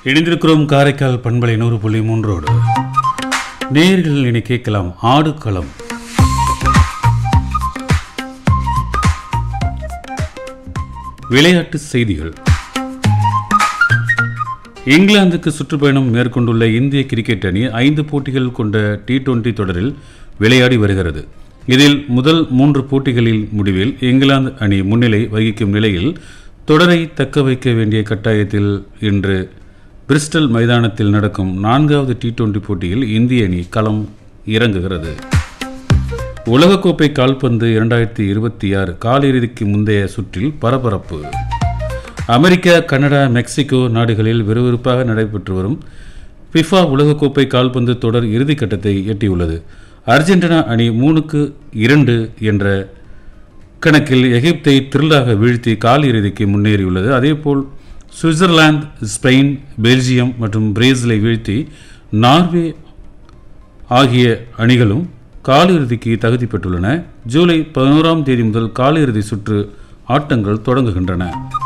இணைந்திருக்கிறோம் காரைக்கால் பண்பலை நூறு புள்ளி மூன்றோடு நேர்கள் இனி கேட்கலாம் ஆடுகளம் விளையாட்டு செய்திகள் இங்கிலாந்துக்கு சுற்றுப்பயணம் மேற்கொண்டுள்ள இந்திய கிரிக்கெட் அணி ஐந்து போட்டிகள் கொண்ட டி டுவெண்டி தொடரில் விளையாடி வருகிறது இதில் முதல் மூன்று போட்டிகளில் முடிவில் இங்கிலாந்து அணி முன்னிலை வகிக்கும் நிலையில் தொடரை தக்க வைக்க வேண்டிய கட்டாயத்தில் இன்று பிரிஸ்டல் மைதானத்தில் நடக்கும் நான்காவது டி டுவெண்டி போட்டியில் இந்திய அணி களம் இறங்குகிறது உலகக்கோப்பை கால்பந்து இரண்டாயிரத்தி இருபத்தி ஆறு காலிறுதிக்கு முந்தைய சுற்றில் பரபரப்பு அமெரிக்கா கனடா மெக்சிகோ நாடுகளில் விறுவிறுப்பாக நடைபெற்று வரும் ஃபிஃபா உலகக்கோப்பை கால்பந்து தொடர் இறுதிக்கட்டத்தை எட்டியுள்ளது அர்ஜென்டினா அணி மூணுக்கு இரண்டு என்ற கணக்கில் எகிப்தை த்ரில்லாக வீழ்த்தி காலிறுதிக்கு முன்னேறியுள்ளது அதேபோல் சுவிட்சர்லாந்து ஸ்பெயின் பெல்ஜியம் மற்றும் பிரேசிலை வீழ்த்தி நார்வே ஆகிய அணிகளும் காலிறுதிக்கு தகுதி பெற்றுள்ளன ஜூலை பதினோராம் தேதி முதல் காலிறுதி சுற்று ஆட்டங்கள் தொடங்குகின்றன